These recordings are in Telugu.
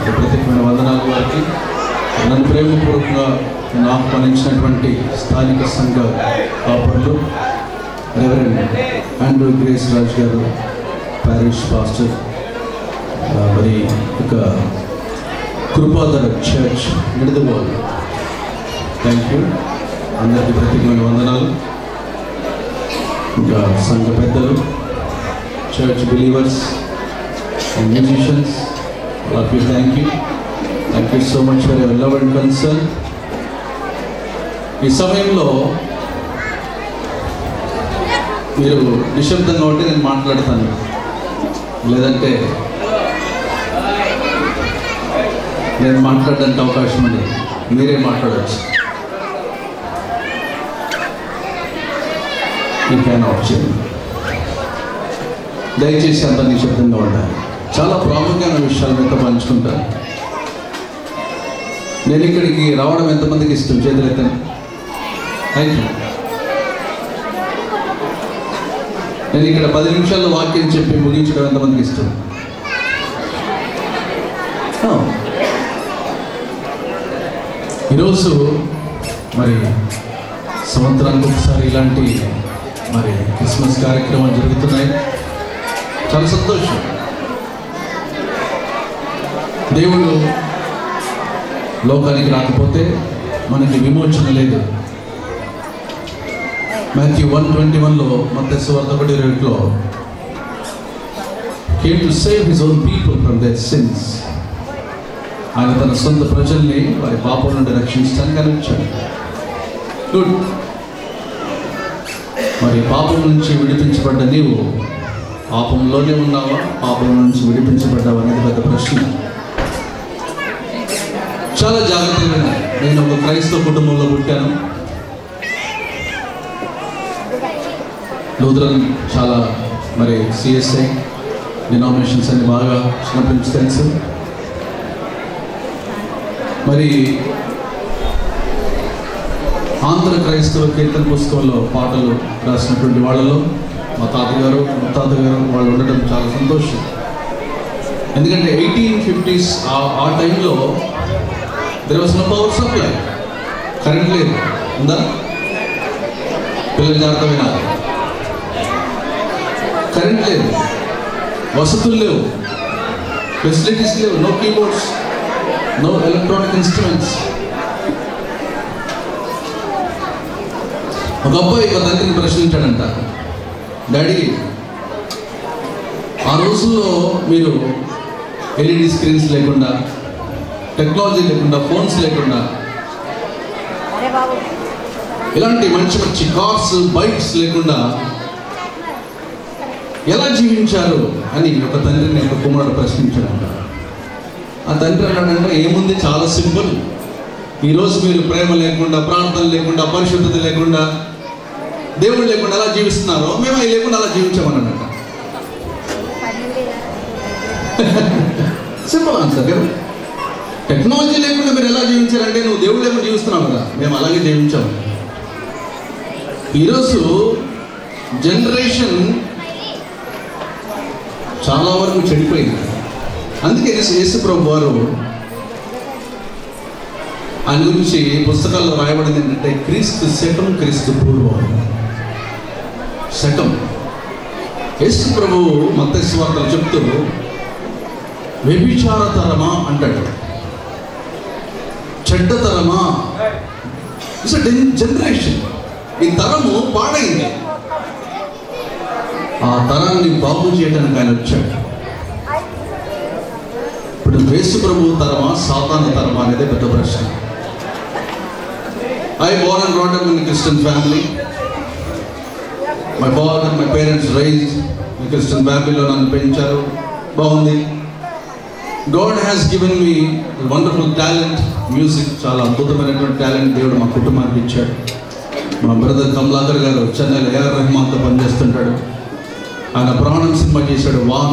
వారికి ప్రత్యేకమైన వందనాలు వారికి నన్ను ప్రేమపూర్వకంగా నేను ఆహ్వానించినటువంటి స్థానిక సంఘ కాపర్లు రెవరెండ్ ఆండ్రూ గ్రేస్ రాజ్ గారు ప్యారిష్ పాస్టర్ ఆ, మరి ఇక Krupadhara church Nidadavolu thank you అందరికీ ప్రత్యేకమైన వందనాలు ఇంకా సంఘ పెద్దలు church believers and musicians of you thank you thank you so much for ever love and concern ఈ సమయంలో మీరు నిశ్శబ్దంగా ఉంటే నేను మాట్లాడతాను లేదంటే నేను మాట్లాడడానికి అవకాశం ఉంది మీరే మాట్లాడవచ్చు ఈ ఫ్యాన్ ఆఫ్ చేయండి దయచేసి అంత నిశ్శబ్దంగా ఉండాలి చాలా ప్రాముఖ్యమైన విషయాలు మీతో పంచుకుంటాను నేను ఇక్కడికి రావడం ఎంతమందికి ఇష్టం చేతులెత్తండి థ్యాంక్ యూ నేను ఇక్కడ పది నిమిషాల్లో వాక్యం చెప్పి ముగించడం ఎంతమందికి ఇష్టం ఆ. ఈరోజు మరి సంవత్సరానికి ఒకసారి ఇలాంటి మరి క్రిస్మస్ కార్యక్రమాలు జరుగుతున్నాయి చాలా సంతోషం దేవుడు లోకానికి రాకపోతే మనకి విమోచన లేదు మాథ్యూ వన్ ట్వంటీ వన్లో మత్స్సు వార్త ఒకటి రెండులో came to save his own people from their sins ఆయన తన సొంత ప్రజల్ని వారి పాపం నుండి రక్షించడానికి అని వచ్చాడు గుడ్ మరి పాపం నుంచి విడిపించబడ్డ నీవు పాపంలోనే ఉన్నావా పాపం నుంచి విడిపించబడ్డావా అనేది పెద్ద ప్రశ్న చాలా జాగ్రత్తగా వినాలి. నేను ఒక క్రైస్తవ కుటుంబంలో పుట్టాను లూథరన్ చాలా మరి సిఎస్ఐ డినామినేషన్స్ అన్ని బాగా చిన్నప్పటి నుంచి తెలుసు మరి ఆంధ్ర క్రైస్తవ కీర్తన పుస్తకంలో పాటలు రాసినటువంటి వాళ్ళలో మా తాతగారు ముత్తాతగారు వాళ్ళు ఉండడం చాలా సంతోషం ఎందుకంటే ఎయిటీన్ ఫిఫ్టీస్ ఆ టైంలో there was no power supply current లేదు ఉందా పిల్లలు జాగ్రత్త వినాలి కరెంట్ లేదు వసతులు లేవు ఫెసిలిటీస్ లేవు no keyboards no electronic instruments ఒక అబ్బాయి ఒక తండ్రిని ప్రశ్నించాడంట డాడీ ఆ రోజుల్లో మీరు ఎల్ఈడి స్క్రీన్స్ లేకుండా టెక్నాలజీ లేకుండా ఫోన్స్ లేకుండా అరే బాబు ఇలాంటి మంచి మంచి కార్స్ బైక్స్ లేకుండా ఎలా జీవించారు అని ఒక తండ్రిని ఒక కుమారుడు ప్రశ్నించాడంట ఆ తండ్రి అన్నాడంటే ఏముంది చాలా సింపుల్ ఈరోజు మీరు ప్రేమ లేకుండా ప్రార్థన లేకుండా పరిశుద్ధత లేకుండా దేవుడు లేకుండా ఎలా జీవిస్తున్నారో మేము అవి లేకుండా అలా జీవించామన్నాడంట సింపుల్ ఆన్సర్ కదా టెక్నాలజీ లేకుండా మీరు ఎలా జీవించారంటే నువ్వు దేవుడు లేకుండా జీవిస్తున్నావు కదా మేము అలాగే జీవించాము ఈరోజు జనరేషన్ చాలా వరకు చెడిపోయింది అందుకే యేసు- యేసు ప్రభు వారు ఆయన గురించి పుస్తకాల్లో రాయబడింది ఏంటంటే క్రీస్తు శకం క్రీస్తు పూర్వం శకం యేసు ప్రభు మత్స్వార్తలు చెప్తూ వ్యభిచార తరమా అంటాడు చెడ్డ తరమా ఇట్స్ జనరేషన్ ఈ తరము పాడైంది ఆ తరాన్ని బాగు చేయడానికి ఆయన వచ్చాడు ఇప్పుడు వేసు ప్రభు తరమా సాతాన తరమా అనేది పెద్ద ప్రశ్న I born and brought up in Christian family my father my parents rise Christian ఫ్యామిలీలో నన్ను పెంచారు బాగుంది God has given me wonderful talent music చాలా అద్భుతమైనటువంటి టాలెంట్ దేవుడు మా కుటుంబానికి ఇచ్చాడు మా బ్రదర్ కమలాకర్ గారు చెన్నైలో ఏఆర్ రెహమాన్తో పనిచేస్తుంటాడు ఆయన ప్రాణం సినిమా చేశాడు వాన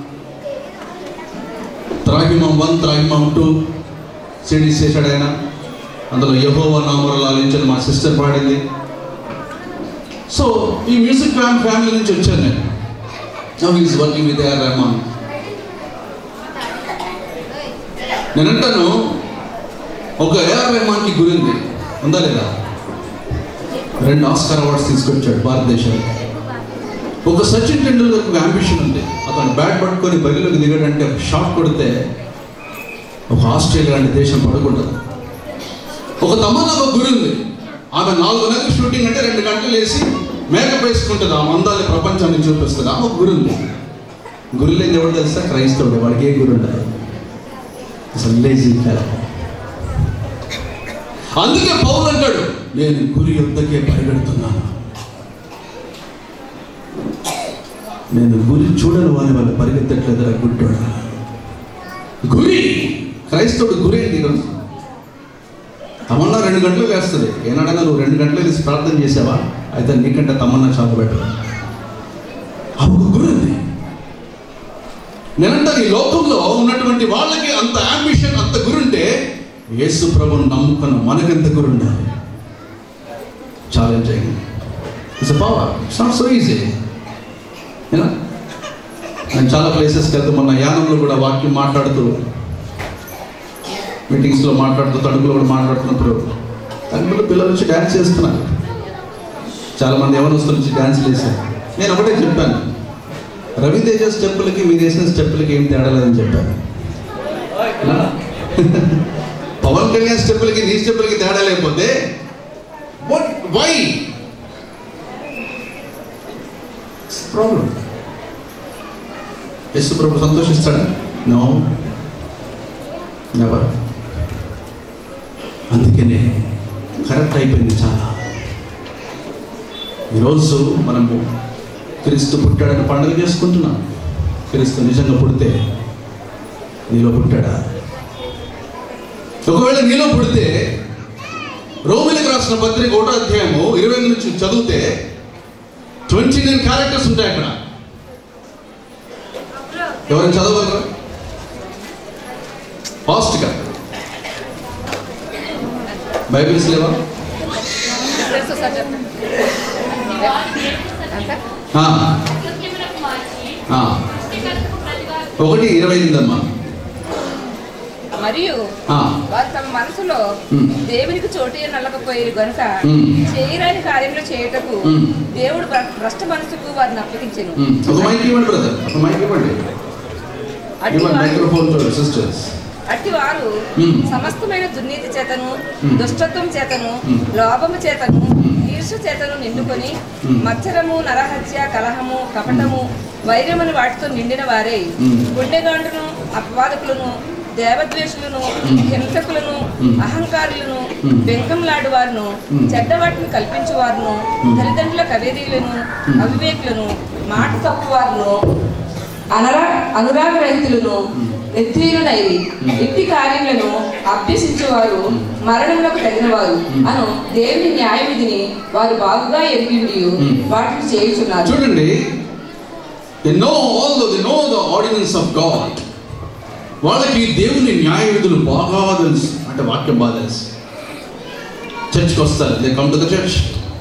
త్రాగిమం వన్ త్రాగిమం టూ సిడీస్ చేశాడు ఆయన అందులో యహోవా నామరు లాలించని మా సిస్టర్ పాడింది సో ఈ మ్యూజిక్ ఫ్యామ్ ఫ్యామిలీ నుంచి వచ్చాను నేను now is working with A R Rahman నేను అంటాను ఒక ఏఆర్ రెహమాన్కి గురింది ఉందా లేదా రెండు ఆస్కార్ అవార్డ్స్ తీసుకొచ్చాడు భారతదేశానికి ఒక సచిన్ టెండూల్కర్ ఒక అంబిషన్ ఉంది అతను బ్యాట్ పట్టుకొని బరిలోకి దిగాడంటే ఒక షాట్ కొడితే ఒక ఆస్ట్రేలియా లాంటి దేశం పడుకుంటుంది ఒక తమన్నా ఒక గురి ఉంది ఆమె నాలుగు నెలలు షూటింగ్ అంటే రెండు గంటలు వేసి మేకప్ వేసుకుంటుంది ఆ మందాన్ని ప్రపంచాన్ని చూపిస్తుంది ఆమె ఒక గురి ఉంది గురి లేని ఎవరు తెలుసా క్రైస్తవుడు వాడికి ఏ గురి ఉండదు అసలు లేజీ అందుకే పౌలు అంటాడు నేను గురి యొద్దకే పరిగెడుతున్నాను నేను గురి చూడని వారి వాళ్ళు పరిగెత్తట్లేదురా గుడ్డోడా గురి క్రైస్తవుడు గురి ఏంటి ఈరోజు తమన్నా రెండు గంటలు వేస్తుంది ఏనాడైనా నువ్వు రెండు గంటలు వేసి ప్రార్థన చేసావా అయితే నీకంటే తమన్నా చాలా బెటర్ ఆ ఒక గురి ఉంది నేనంటాను ఈ లోకంలో ఉన్నటువంటి వాళ్ళకి అంత అంబిషన్ అంత గురుంటే యేసు ప్రభుని నమ్ముకున్న మనకెంత గురి ఉండాలి challenging it's power it's not so easy ఏనా నేను చాలా ప్లేసెస్కి వెళ్తూ మొన్న యానంలో కూడా వాక్యం మాట్లాడుతూ మీటింగ్స్లో మాట్లాడుతూ తణుకులో కూడా మాట్లాడుతున్నప్పుడు తణుకులో పిల్లలు వచ్చి డ్యాన్స్ చేస్తున్నారు చాలామంది యవనస్తులు వచ్చి డ్యాన్స్ చేశారు నేను ఒకటే చెప్పాను రవితేజ స్టెప్పులకి మీరు వేసిన స్టెప్పులకి ఏం తేడా లేదని చెప్పాను ఎలా? పవన్ కళ్యాణ్ స్టెప్పులకి నీ స్టెప్పులకి తేడా లేకపోతే వాట్ వై ప్రాబ్లం యేసు ప్రభు సంతోషిస్తాడా నో నెవర్ అందుకనే కరెక్ట్ అయిపోయింది చాలా ఈరోజు మనము క్రీస్తు పుట్టాడని పండుగ చేసుకుంటున్నాం క్రీస్తు నిజంగా పుడితే నీలో పుట్టాడా ఒకవేళ నీలో పుడితే రోమిలకు రాసిన పత్రిక ఒకటో అధ్యాయము ఇరవై నుంచి చదివితే ట్వంటీ నైన్ క్యారెక్టర్స్ ఉంటాయి అక్కడ ఎవరైనా చదవగలరా ఫాస్ట్గా బైబిల్స్ లేవా తెలుసు సార్ చెప్పండి అంతా ఆ, ఆ. ఒకటి ఇరవై ఎనిమిది అమ్మా మరియు ఆ, వారు తమ మనసులో ఉమ్. దేవునికి చోటు నల్లకపోయారు గనుక ఉమ్. చేయరాని కార్యములు చేయుటకు ఉమ్. దేవుడు భ్ర- భ్రష్ట మనసుకు వారిని అప్పగించెను ఉమ్, ఒక మైక్ ఇవ్వండి బ్రదర్ ఒక మైక్ ఇవ్వండి అట్టి ఇవ్వండి వారు మైక్రోఫోన్ టు సిస్టర్స్ అట్టి వారు ఉమ్. సమస్తమైన దుర్నీతి చేతను ఉమ్. దుష్టత్వం చేతను ఉమ్. లోభము చేతను ఉమ్. ఈర్ష చేతను నిండుకొని ఉమ్. మత్సరము నరహత్య కలహము కపటము వైరమును వాటితో నిండిన వారే ఉమ్. గుండెగాండును అపవాదకులను దేవద్వేషులను ఉమ్. హింసకులను ఉమ్. అహంకారులను ఉమ్. బెంకంలాడు వారును ఉమ్. చెడ్డవాటిని కల్పించువారును ఉమ్. తల్లిదండ్రుల కవేదీలను ఉమ్. అవివేకులను మాట తప్పువారును అనరా అనురాగరహితులను నిర్ధీరులైరి ఇట్టి కార్యములను అభ్యసించేవారు మరణములకు తగినవారు అను దేవుని న్యాయ విధిని వారు బాగుగా ఎరిగి వాటిని చేయుచున్నారు చూడండి they know all they know the ordinances of God వాళ్ళకి దేవుని న్యాయ విధులు బాగా తెలుసు అంటే వాక్యం బాగా తెలుసు చర్చ్కి వస్తారు they come to the church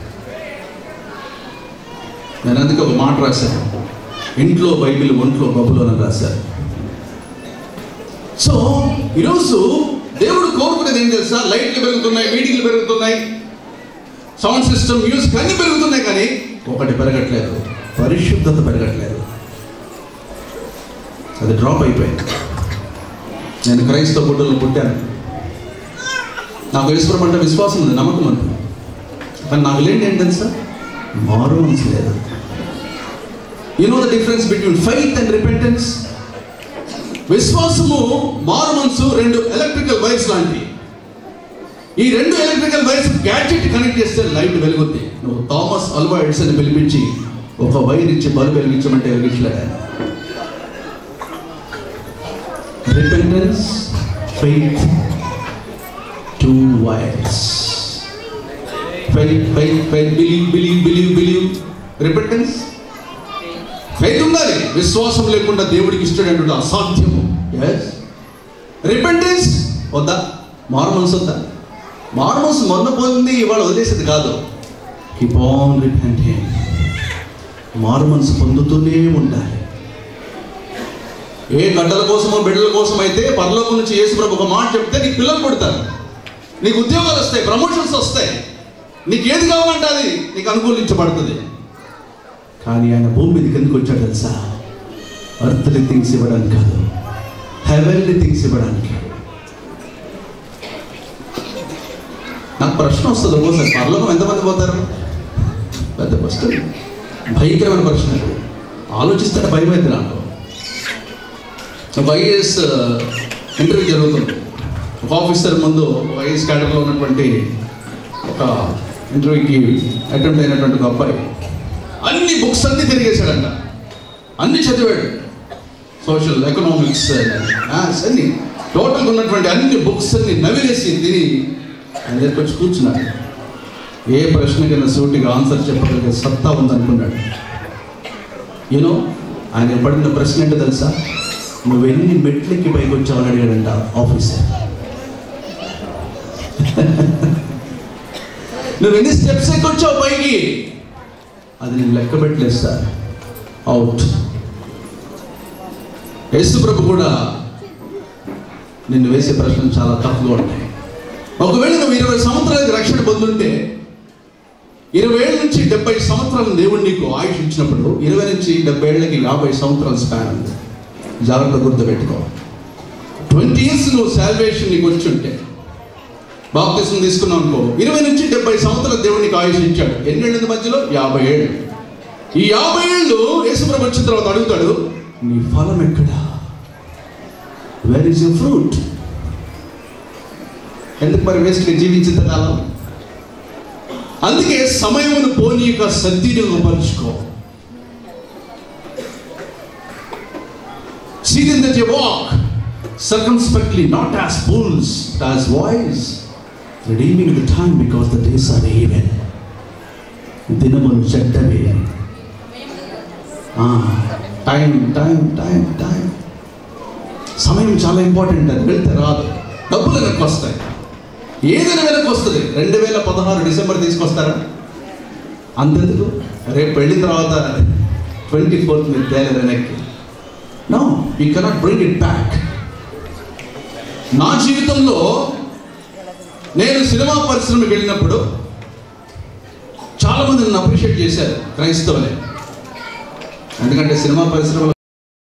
నేను అందుకే ఒక మాట రాశాను ఇంట్లో బైబిల్ ఒంట్లో బబులు అని రాశారు సో ఈరోజు దేవుడు కోరుకునేది ఏం తెలుసా లైట్లు పెరుగుతున్నాయి మీటింగ్లు పెరుగుతున్నాయి సౌండ్ సిస్టమ్ మ్యూజిక్ అన్ని పెరుగుతున్నాయి కానీ ఒకటి పెరగట్లేదు పరిశుద్ధత పెరగట్లేదు అది డ్రాప్ అయిపోయింది నేను క్రైస్తవ గుడ్డలు పుట్టాను నాకు ఈశ్వరం అంటే విశ్వాసం ఉంది నమ్మకం ఉంది కానీ నాకు లేని ఏంటి తెలుసా మారు మనసు లేదు you know the difference between faith and repentance విశ్వాసము మారు మనసు రెండు ఎలక్ట్రికల్ వైర్స్ లాంటివి ఈ రెండు ఎలక్ట్రికల్ వైర్స్ గ్యాడ్జెట్ కనెక్ట్ చేస్తే లైట్ వెలుగుద్ది నువ్వు థామస్ అల్వా ఎడిసన్ పిలిపించి ఒక వైర్ ఇచ్చి బల్బ్ వెలిగించమంటే వెలిగించలేదు repentance faith two wires faith faith faith believe believe believe believe repentance faith ఉండాలి విశ్వాసం లేకుండా దేవుడికి ఇష్టమైనటువంటి అసాధ్యము ఎస్ రిపెంటెన్స్ వద్దా మారు మనసు వద్దా మారు మనసు మొన్న పొంది ఇవాళ వదిలేసేది కాదు కీప్ ఆన్ రిపెంటింగ్ మారు మనసు పొందుతూనే ఉండాలి ఏ గడ్డల కోసమో బిడ్డల కోసం అయితే పరలోకం నుంచి యేసుప్రభు ఒక మాట చెప్తే నీకు పిల్లలు పుడతారు నీకు ఉద్యోగాలు వస్తాయి ప్రమోషన్స్ వస్తాయి నీకు ఏది కావాలంటే అది నీకు అనుకూలించబడుతుంది కానీ ఆయన భూమి మీదకి ఎందుకు వచ్చాడు తెలుసా అర్థలి థింగ్స్ ఇవ్వడానికి కాదు హెవెన్లీ థింగ్స్ ఇవ్వడానికి నాకు ప్రశ్న వస్తుంది ఒక్కోసారి పరలోకం ఎంతమంది పోతారు పెద్ద ప్రశ్న భయంకరమైన ప్రశ్న ఇది. ఆలోచిస్తే భయం అయితే నాకు ఒక ఐఏఎస్ ఇంటర్వ్యూ జరుగుతుంది ఒక ఆఫీసర్ ముందు ఒక ఐఏఎస్ క్యాడర్లో ఉన్నటువంటి ఒక ఇంటర్వ్యూకి అటెంప్ట్ అయినటువంటి ఒక అబ్బాయి అన్ని బుక్స్ అన్ని తిరిగేశాడంట అన్ని చదివాడు సోషల్ ఎకనామిక్స్ మ్యాథ్స్ అన్ని టోటల్గా ఉన్నటువంటి అన్ని బుక్స్ అన్ని నవిలేసి తిని ఆయన దగ్గరికి వచ్చి కూర్చున్నాడు ఏ ప్రశ్నకైనా సూటిగా ఆన్సర్ చెప్పగలిగే సత్తా ఉందనుకున్నాడు యూనో ఆయన పడిన ప్రశ్న ఏంటో తెలుసా నువ్వు ఎన్ని మెట్లకి పైకి వచ్చావని అడిగాడంట ఆఫీసర్ నువ్వు ఎన్ని స్టెప్స్ ఎక్కి వచ్చావు పైకి అది నేను లెక్క పెట్టలేదు సార్ అవుట్ యేసు ప్రభు కూడా నిన్ను వేసే ప్రశ్నలు చాలా తక్కువగా ఉంటాయి ఒకవేళ నువ్వు ఇరవై సంవత్సరాలకి రక్షణ పొందుంటే ఇరవై ఏళ్ళ నుంచి డెబ్బై సంవత్సరాలు దేవుడు నీకు ఆయుష్ ఇచ్చినప్పుడు ఇరవై నుంచి డెబ్బై ఏళ్ళకి యాభై సంవత్సరాల స్పాన్ ఉంది జాగ్రత్త గుర్తుపెట్టుకో ట్వంటీ ఇయర్స్ నువ్వు శాల్వేషన్ నీకు వచ్చి ఉంటే బాప్తిసం తీసుకున్నావు అనుకో ఇరవై నుంచి డెబ్బై సంవత్సరాల దేవుడు నీకు ఆయుష్ ఇచ్చాడు ఎన్నేళ్ళ మధ్యలో యాభై ఏళ్ళు ఈ యాభై ఏళ్ళు యేసుప్రభు వచ్చిన తర్వాత అడుగుతాడు నీ ఫలం ఎక్కడా వేర్ ఇస్ యువర్ ఫ్రూట్ ఎందుకు మరి వేస్ట్ జీవించిన కాలం అందుకే సమయమును పోనీక సద్వినియోగపరుచుకో See them that you walk circumspectly, not as fools, but as wise, redeeming the time because the days are evil. దినములు చెడ్డవి టైం టైం టైం టైం సమయం చాలా ఇంపార్టెంట్ అది వెళ్తే రాదు డబ్బులు వెనక్కి వస్తాయి ఏదైనా వెనక్కి వస్తుంది రెండు వేల పదహారు డిసెంబర్ తీసుకొస్తారా అంతెందుకు రేపు వెళ్ళిన తర్వాత ట్వంటీ ఫోర్త్ మీరు తేలేదు వెనక్కి no you cannot bring it back నా జీవితంలో నేను సినిమా పరిశ్రమకి వెళ్ళినప్పుడు చాలా మంది నన్ను అప్రిషియేట్ చేశారు క్రైస్తవులే ఎందుకంటే సినిమా పరిశ్రమలో